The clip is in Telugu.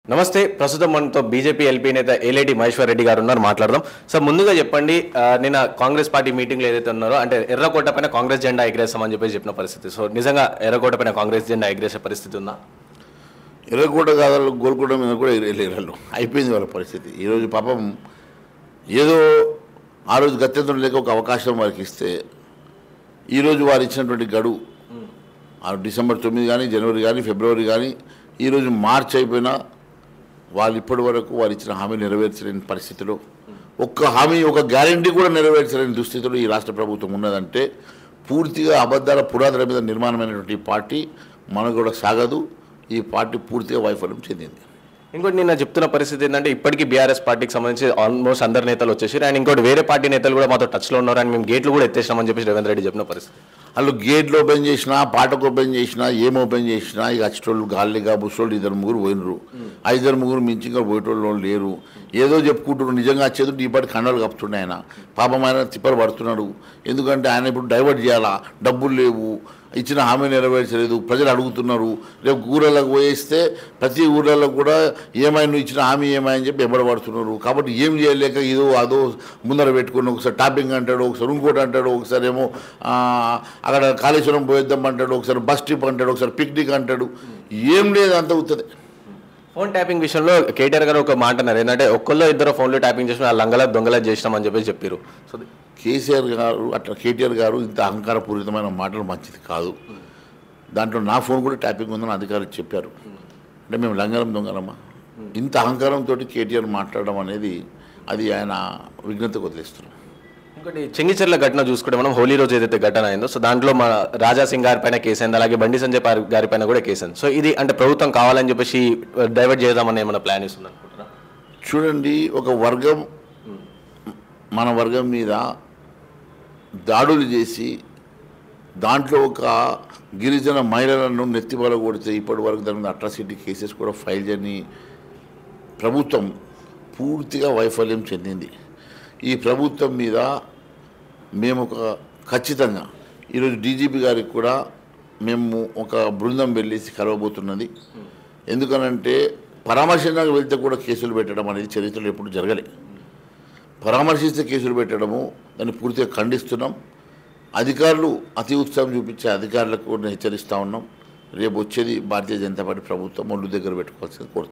నమస్తే ప్రస్తుతం మనతో బీజేపీ ఎల్పీ నేత ఏలేటి మహేశ్వర్ రెడ్డి గారు ఉన్నారు మాట్లాడదాం సార్ ముందుగా చెప్పండి ఆ, నిన్న కాంగ్రెస్ పార్టీ మీటింగ్లో ఏదైతే ఉన్నారో అంటే ఎర్రకోట పైన కాంగ్రెస్ జెండా ఎగరేస్తామని చెప్పేసి చెప్పిన పరిస్థితి సో నిజంగా ఎర్రకోట పైన కాంగ్రెస్ జెండా ఎగరేసే పరిస్థితి ఉందా ఎర్రకోట కాదాలు గోల్కొండ మీద కూడా ఎగరేళ్ళు అయిపోయింది వాళ్ళ పరిస్థితి ఈరోజు పాపం ఏదో ఆ రోజు గత్యంతరం లేక ఒక అవకాశం వారికి ఇస్తే ఈరోజు వారు ఇచ్చినటువంటి గడువు ఆ డిసెంబర్ తొమ్మిది కానీ జనవరి కానీ ఫిబ్రవరి కానీ ఈరోజు మార్చి అయిపోయినా వాళ్ళు ఇప్పటి వరకు వారు ఇచ్చిన హామీ నెరవేర్చలేని పరిస్థితిలో ఒక్క హామీ ఒక గ్యారంటీ కూడా నెరవేర్చలేని దుస్థితిలో ఈ రాష్ట్ర ప్రభుత్వం ఉన్నదంటే పూర్తిగా అబద్ధాల పురాతన మీద నిర్మాణమైనటువంటి ఈ పార్టీ మనకు కూడా సాగదు ఈ పార్టీ పూర్తిగా వైఫల్యం చెందింది ఇంకోటి నిన్న చెప్తున్న పరిస్థితి ఏంటంటే ఇప్పటికీ బీఆర్ఎస్ పార్టీకి సంబంధించి ఆల్మోస్ట్ అందరు నేతలు వచ్చేసారు అండ్ ఇంకోటి వేరే పార్టీ నేతలు కూడా మాతో టచ్లో ఉన్నారు అండ్ మేము గేట్లు కూడా ఎత్తేసామని చెప్పేసి రేవంత్ రెడ్డి చెప్పిన పరిస్థితి వాళ్ళు గేట్లు ఓపెన్ చేసినా పాటకు ఓపెన్ చేసినా ఏం ఓపెన్ చేసినా ఇక వచ్చేటోళ్ళు గాలిగా బుసోళ్ళు ఇద్దరు ముగ్గురు పోయినరు ఆ ఇద్దరు ముగ్గురు మించి ఇంకా పోయేటోళ్ళు లేరు ఏదో చెప్పుకుంటున్నారు నిజంగా చేతుడు ఈ పాటి కండలు కప్పుతుండే ఆయన పాపం ఆయన తిప్పలు పడుతున్నాడు ఎందుకంటే ఆయన ఇప్పుడు డైవర్ట్ చేయాలా డబ్బులు లేవు ఇచ్చిన హామీ నెరవేర్చలేదు ప్రజలు అడుగుతున్నారు రేపు ఊళ్ళలోకి పోయేస్తే ప్రతి ఊళ్ళలో కూడా ఏమైనా నువ్వు ఇచ్చిన హామీ ఏమైనా చెప్పి ఎబ్బడబడుతున్నారు కాబట్టి ఏం చేయలేక ఇదో అదో ముందర పెట్టుకుని ఒకసారి టాపింగ్ అంటాడు ఒకసారి ఇంకోటి అంటాడు ఒకసారి ఏమో ఆ, అక్కడ కాళేశ్వరం పోయేద్దాం అంటాడు ఒకసారి బస్ ట్రిప్ అంటాడు ఒకసారి పిక్నిక్ అంటాడు ఏం లేదు అంత అవుతుంది ఫోన్ ట్యాపింగ్ విషయంలో కేటీఆర్ గారు ఒక మాట అన్నారు ఏంటంటే ఒక్కళ్ళు ఇద్దరు ఫోన్లో ట్యాపింగ్ చేసిన ఆ లంగల దొంగల చేసినామని చెప్పేసి చెప్పారు సో కేసీఆర్ గారు అట్లా కేటీఆర్ గారు ఇంత అహంకారపూరితమైన మాటలు మంచిది కాదు దాంట్లో నా ఫోన్ కూడా ట్యాపింగ్ ఉందని అధికారులు చెప్పారు అంటే మేము లంగరం దొంగలమా ఇంత అహంకారంతో కేటీఆర్ మాట్లాడడం అనేది అది ఆయన విఘ్నతకు వదిలేస్తున్నాం ఇంకోటి చెంగిచెర్ల ఘటన చూసుకుంటే మనం హోలీ రోజు ఏదైతే ఘటన అయిందో సో దాంట్లో మన రాజా సింగ్ గారి పైన కేసు అయింది అలాగే బండి సంజయ్ పార్ గారి పైన కూడా కేసు అయింది సో ఇది అంటే ప్రభుత్వం కావాలని చెప్పేసి డైవర్ట్ చేద్దామని ఏమైనా ప్లాన్ ఇస్తుంది అనుకుంటారా చూడండి ఒక వర్గం మన వర్గం మీద దాడులు చేసి దాంట్లో ఒక గిరిజన మహిళలను నెత్తిబల కొడితే ఇప్పటి వరకు దాని మీద అట్రాసిటీ కేసెస్ కూడా ఫైల్ చేయని ప్రభుత్వం పూర్తిగా వైఫల్యం చెందింది ఈ ప్రభుత్వం మీద మేము ఒక ఖచ్చితంగా ఈరోజు డీజీపీ గారికి కూడా మేము ఒక బృందం వెళ్ళేసి కలవబోతున్నది ఎందుకనంటే పరామర్శించడానికి వెళ్తే కూడా కేసులు పెట్టడం అనేది చరిత్రలో ఎప్పుడు జరగలే పరామర్శిస్తే కేసులు పెట్టడము దాన్ని పూర్తిగా ఖండిస్తున్నాం అధికారులు అతి ఉత్సాహం చూపించే అధికారులకు కూడా హెచ్చరిస్తూ ఉన్నాం రేపు వచ్చేది భారతీయ జనతా పార్టీ ప్రభుత్వం ఒళ్ళు దగ్గర పెట్టుకోవాల్సింది కోరుతున్నాం